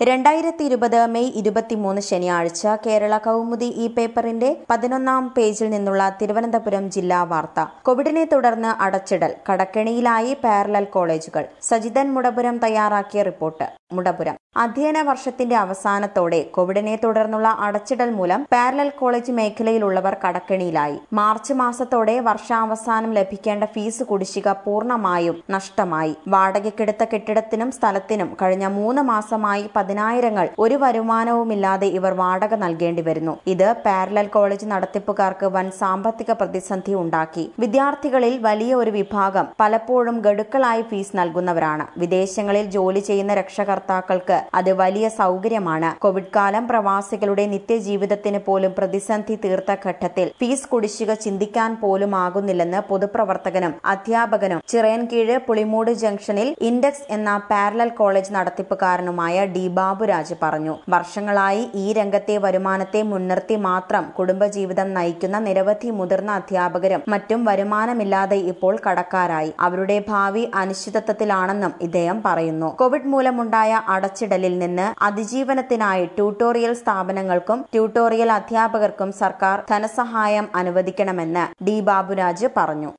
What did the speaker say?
രണ്ടായിരത്തി ഇരുപത് മെയ് ഇരുപത്തിമൂന്ന് ശനിയാഴ്ച കേരള കൗമുദി ഈ പേപ്പറിന്റെ പതിനൊന്നാം പേജിൽ നിന്നുള്ള തിരുവനന്തപുരം ജില്ലാ വാർത്ത കോവിഡിനെ തുടർന്ന് അടച്ചിടൽ കടക്കെണിയിലായി പാരലൽ കോളേജുകൾ സജിതൻ മുടപുരം തയ്യാറാക്കിയ റിപ്പോർട്ട് മുടപുരം അധ്യയന വർഷത്തിന്റെ അവസാനത്തോടെ കോവിഡിനെ തുടർന്നുള്ള അടച്ചിടൽ മൂലം പാരലൽ കോളേജ് മേഖലയിലുള്ളവർ കടക്കെണിയിലായി മാർച്ച് മാസത്തോടെ വർഷാവസാനം ലഭിക്കേണ്ട ഫീസ് കുടിശ്ശിക പൂർണ്ണമായും നഷ്ടമായി വാടകയ്ക്കെടുത്ത കെട്ടിടത്തിനും സ്ഥലത്തിനും കഴിഞ്ഞ മൂന്ന് മാസമായി പതിനായിരങ്ങൾ ഒരു വരുമാനവുമില്ലാതെ ഇവർ വാടക നൽകേണ്ടി വരുന്നു ഇത് പാരലൽ കോളേജ് നടത്തിപ്പുകാർക്ക് വൻ സാമ്പത്തിക പ്രതിസന്ധി ഉണ്ടാക്കി വിദ്യാർത്ഥികളിൽ വലിയ ഒരു വിഭാഗം പലപ്പോഴും ഗഡുക്കളായി ഫീസ് നൽകുന്നവരാണ് വിദേശങ്ങളിൽ ജോലി ചെയ്യുന്ന രക്ഷകർത്താക്കൾക്ക് അത് വലിയ സൗകര്യമാണ് കോവിഡ് കാലം പ്രവാസികളുടെ നിത്യജീവിതത്തിന് പോലും പ്രതിസന്ധി തീർത്ത ഘട്ടത്തിൽ ഫീസ് കുടിശ്ശിക ചിന്തിക്കാൻ പോലും ആകുന്നില്ലെന്ന് പൊതുപ്രവർത്തകനും അധ്യാപകനും ചിറയൻകീഴ് പുളിമൂട് ജംഗ്ഷനിൽ ഇൻഡെക്സ് എന്ന പാരലൽ കോളേജ് നടത്തിപ്പുകാരനുമായ ഡി ബാബുരാജ് പറഞ്ഞു വർഷങ്ങളായി ഈ രംഗത്തെ വരുമാനത്തെ മുൻനിർത്തി മാത്രം കുടുംബജീവിതം നയിക്കുന്ന നിരവധി മുതിർന്ന അധ്യാപകരും മറ്റും വരുമാനമില്ലാതെ ഇപ്പോൾ കടക്കാരായി അവരുടെ ഭാവി അനിശ്ചിതത്വത്തിലാണെന്നും ഇദ്ദേഹം പറയുന്നു കോവിഡ് മൂലമുണ്ടായ അടച്ചിടലിൽ നിന്ന് അതിജീവനത്തിനായി ട്യൂട്ടോറിയൽ സ്ഥാപനങ്ങൾക്കും ട്യൂട്ടോറിയൽ അധ്യാപകർക്കും സർക്കാർ ധനസഹായം അനുവദിക്കണമെന്ന് ഡി ബാബുരാജ് പറഞ്ഞു